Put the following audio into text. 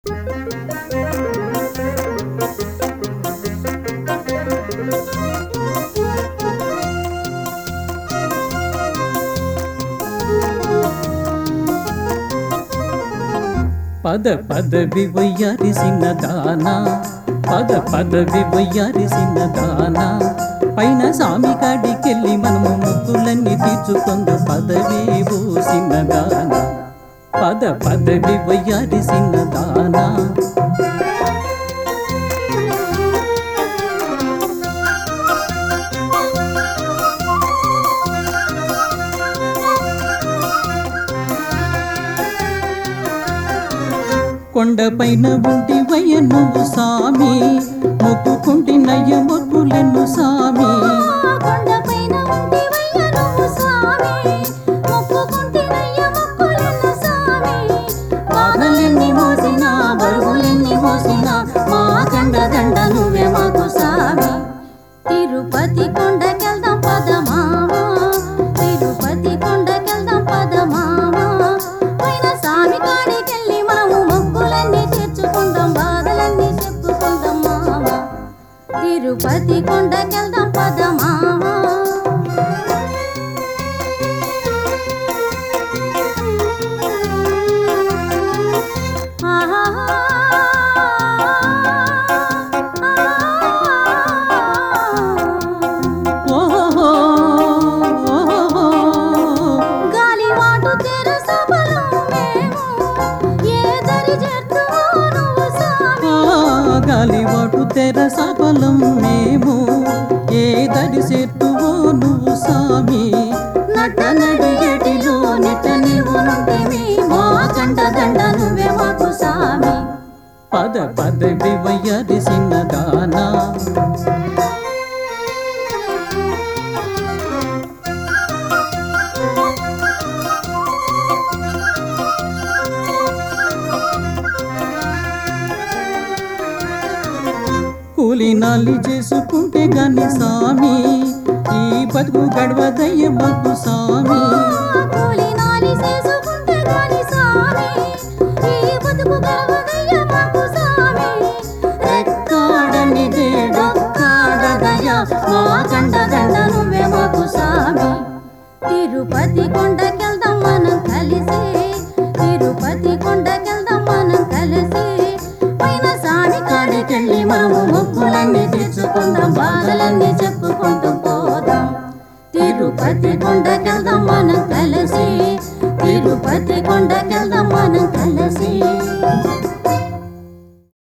పద పదవి వయ్యారిసిన దానా పద పదవి వయ్యారిసిన దానా పైన సామి కాడికెళ్ళి మనము ముగ్గులన్నీ తీర్చుకొందు పదవి ఊసిన దానా పద పదవి వయ్యారిసిన దానా కొండపైన ఉంటి వయ్య నువ్వు సామి మొక్కుకుంటి నయ్య మొక్కులెన్ను సామి కొండపైన ఉంటివయ్య నువ్వు స్వామి మొక్కుకుంటినయ్య మొక్కులెన్న స్వామి బాధలెన్ని మోసినా బరువులెన్ని మోసినా మా కండ దండ నువ్వే మాకు సామి తిరుపతి కొండకెళ్దాం పద మామ తిరుపతి కొండకెళ్దాం పద మామ పైన స్వామి కాడికెళ్ళి మనము మొక్కులన్నీ తీర్చుకుందాం బాధలన్నీ చెప్పుకుందాం మామ తిరుపతి కొండకెళ్దాం పద మామ ఓహో ఓహో గాలివాటు తెరసబలం మేము ఏ దరి చేర్చువో నువ్వు స్వామి గాలివాటు తెర సఫలం మేము ఏ దరి సేతువో నువ్వు సామి నట నడిగేటిలో నిట నీవు నుంటివి మా కంట దండ నువ్వే మాకు స్వామి పద పదవి వయ్యారిసిన దానా కూలి నాలి చేసుకుంటే గాని సామి ఈ బతుకు గడవదయ్య మాకు సామి కూలి నాలి చేసుకుంటే గాని స్వామి ఈ బతుకు గడవ